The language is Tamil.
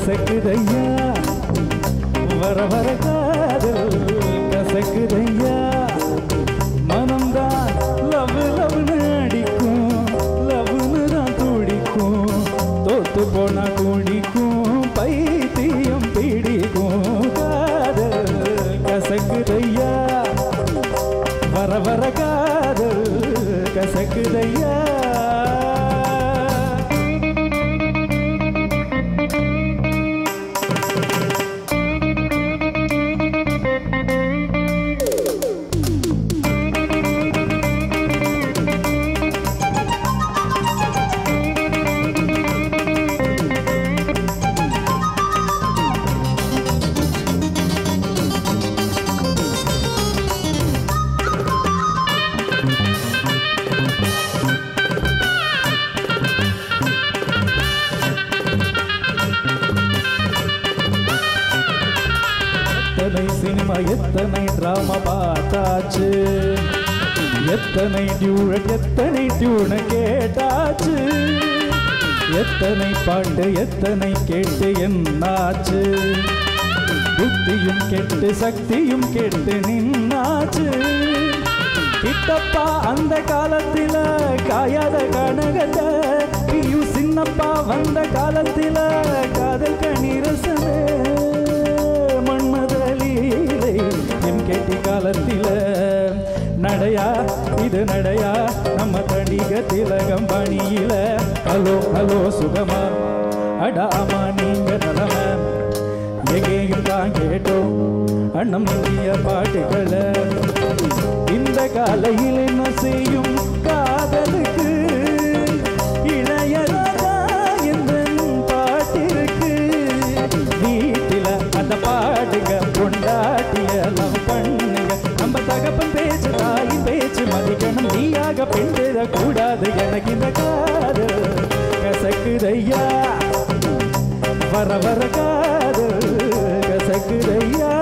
கசக்குதையா வர வர காதல் கசக்குதையா மனம்தான் லவ் லவ்னு அடிக்கும் லவ்னு தான் துடிக்கும் தோத்து போனா குடிக்கும் பைத்தியம் பிடிக்கும் காதல் கசக்குதையா வர வர காதல் கசக்குதையா எத்தனை சினிமா எத்தனை டிராமா பார்த்தாச்சு எத்தனை டியூட் எத்தனை டியூன கேட்டாச்சு எத்தனை பாட்டு எத்தனை கேட்டு என்னாச்சு புத்தியும் கெட்டு சக்தியும் கெட்டு நின்னாச்சு கிட்டப்பா அந்த காலத்தில காயாத கனகத்தை நீயும் சின்னப்பா வந்த காலத்தில காதல் கணிரசமே மன்மதலீலை என் கேட்டி காலத்தில நடையா இது நடையா நம்ம தடிக திலகம் பணியில ஹலோ ஹலோ சுகமா அடாமா நீங்க நலமா எங்கேயும் தான் கேட்டோம் அண்ணம் இந்திய பாட்டுகளை இந்த காலையில் என்ன செய்யும் காதலுக்கு இளையராஜா என்ற பாட்டிற்கு வீட்டில அந்த பாடுங்க பொண்டாட்டிய லவ் பண்ணுங்க நம்ம தகப்பன் பேச்சு தாயின் பேச்சு மதிக்கணும் நீயாக பெண் கூடாது எனக்கு இந்த காதல் கசக்குதையா வர வர காதல் கசக்குதையா